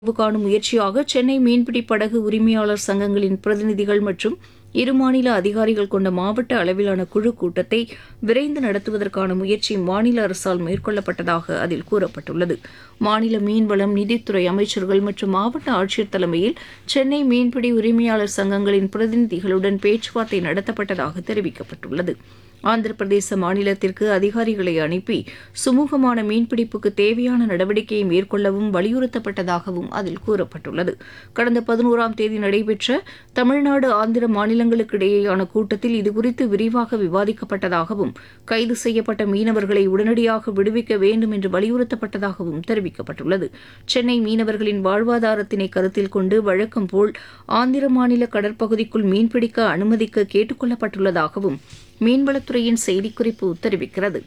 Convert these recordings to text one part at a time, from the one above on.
தீர்வு காணும் முயற்சியாக சென்னை மீன்பிடி படகு உரிமையாளர் சங்கங்களின் பிரதிநிதிகள் மற்றும் இரு மாநில அதிகாரிகள் கொண்ட மாவட்ட அளவிலான குழு கூட்டத்தை விரைந்து நடத்துவதற்கான முயற்சி மாநில அரசால் மேற்கொள்ளப்பட்டதாக அதில் கூறப்பட்டுள்ளது மாநில மீன்வளம் நிதித்துறை அமைச்சர்கள் மற்றும் மாவட்ட ஆட்சியர் தலைமையில் சென்னை மீன்பிடி உரிமையாளர் சங்கங்களின் பிரதிநிதிகளுடன் பேச்சுவார்த்தை நடத்தப்பட்டதாக தெரிவிக்கப்பட்டுள்ளது ஆந்திர பிரதேச மாநிலத்திற்கு அதிகாரிகளை அனுப்பி சுமூகமான மீன்பிடிப்புக்கு தேவையான நடவடிக்கையை மேற்கொள்ளவும் வலியுறுத்தப்பட்டதாகவும் அதில் கூறப்பட்டுள்ளது கடந்த பதினோராம் தேதி நடைபெற்ற தமிழ்நாடு ஆந்திர மாநிலங்களுக்கு இடையேயான கூட்டத்தில் இதுகுறித்து விரிவாக விவாதிக்கப்பட்டதாகவும் கைது செய்யப்பட்ட மீனவர்களை உடனடியாக விடுவிக்க வேண்டும் என்று வலியுறுத்தப்பட்டதாகவும் தெரிவிக்கப்பட்டுள்ளது சென்னை மீனவர்களின் வாழ்வாதாரத்தினை கருத்தில் கொண்டு வழக்கம் போல் ஆந்திர மாநில கடற்பகுதிக்குள் மீன்பிடிக்க அனுமதிக்க கேட்டுக் கொள்ளப்பட்டுள்ளதாகவும் மீன்வளத்துறையின் செய்திக்குறிப்பு தெரிவிக்கிறது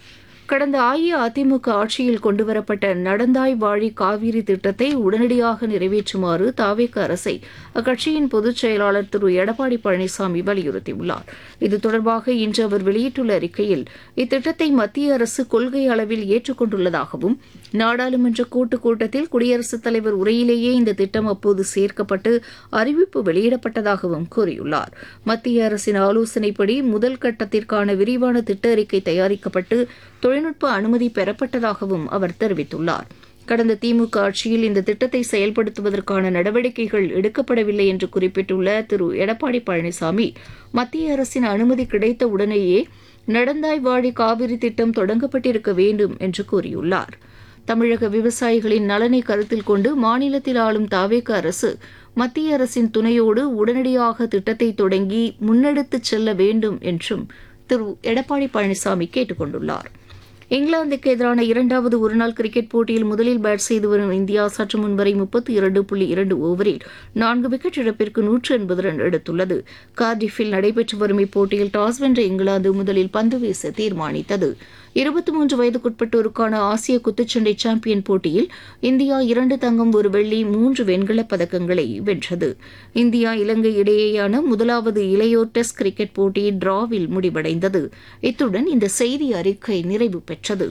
கடந்த அஇஅதிமுக ஆட்சியில் கொண்டுவரப்பட்ட நடந்தாய் வாழி காவிரி திட்டத்தை உடனடியாக நிறைவேற்றுமாறு தாவேக அரசை அக்கட்சியின் பொதுச் செயலாளர் திரு எடப்பாடி பழனிசாமி வலியுறுத்தியுள்ளார் இது தொடர்பாக இன்று அவர் வெளியிட்டுள்ள அறிக்கையில் இத்திட்டத்தை மத்திய அரசு கொள்கை அளவில் ஏற்றுக்கொண்டுள்ளதாகவும் நாடாளுமன்ற கூட்டுக் கூட்டத்தில் குடியரசுத் தலைவர் உரையிலேயே இந்த திட்டம் அப்போது சேர்க்கப்பட்டு அறிவிப்பு வெளியிடப்பட்டதாகவும் கூறியுள்ளார் மத்திய அரசின் ஆலோசனைப்படி முதல் கட்டத்திற்கான விரிவான திட்ட அறிக்கை தயாரிக்கப்பட்டு தொழில்நுட்ப அனுமதி பெறப்பட்டதாகவும் அவர் தெரிவித்துள்ளார் கடந்த திமுக ஆட்சியில் இந்த திட்டத்தை செயல்படுத்துவதற்கான நடவடிக்கைகள் எடுக்கப்படவில்லை என்று குறிப்பிட்டுள்ள திரு எடப்பாடி பழனிசாமி மத்திய அரசின் அனுமதி கிடைத்த உடனேயே நடந்தாய் வாழி காவிரி திட்டம் தொடங்கப்பட்டிருக்க வேண்டும் என்று கூறியுள்ளார் தமிழக விவசாயிகளின் நலனை கருத்தில் கொண்டு மாநிலத்தில் ஆளும் தாவேக அரசு மத்திய அரசின் துணையோடு உடனடியாக திட்டத்தை தொடங்கி முன்னெடுத்துச் செல்ல வேண்டும் என்றும் திரு எடப்பாடி பழனிசாமி கேட்டுக் கொண்டுள்ளார் இங்கிலாந்துக்கு எதிரான இரண்டாவது ஒருநாள் கிரிக்கெட் போட்டியில் முதலில் பேட் செய்து வரும் இந்தியா சற்று முன்வரை முப்பத்தி இரண்டு புள்ளி இரண்டு ஓவரில் நான்கு விக்கெட் இழப்பிற்கு நூற்று எண்பது ரன் எடுத்துள்ளது கார்டிஃபில் நடைபெற்று வரும் இப்போட்டியில் டாஸ் வென்ற இங்கிலாந்து முதலில் பந்து வீச தீர்மானித்தது இருபத்தி மூன்று வயதுக்குட்பட்டோருக்கான ஆசிய குத்துச்சண்டை சாம்பியன் போட்டியில் இந்தியா இரண்டு தங்கம் ஒரு வெள்ளி மூன்று வெண்கலப் பதக்கங்களை வென்றது இந்தியா இலங்கை இடையேயான முதலாவது இளையோர் டெஸ்ட் கிரிக்கெட் போட்டி டிராவில் முடிவடைந்தது இத்துடன் இந்த செய்தி அறிக்கை நிறைவு பெற்றது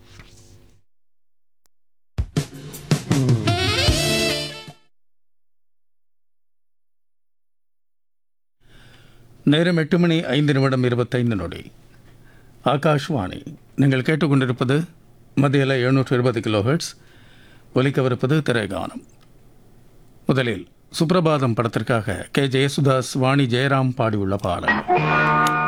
நேரம் எட்டு மணி ஐந்து நிமிடம் இருபத்தைந்து நொடி ஆகாஷ்வாணி நீங்கள் கேட்டுக்கொண்டிருப்பது மத்தியில் எழுநூற்று இருபது கிலோஹெர்ட்ஸ் ஒலிக்கவிருப்பது திரைகானம் முதலில் சுப்ரபாதம் படத்திற்காக கே ஜெயசுதாஸ் வாணி ஜெயராம் பாடியுள்ள பாடல்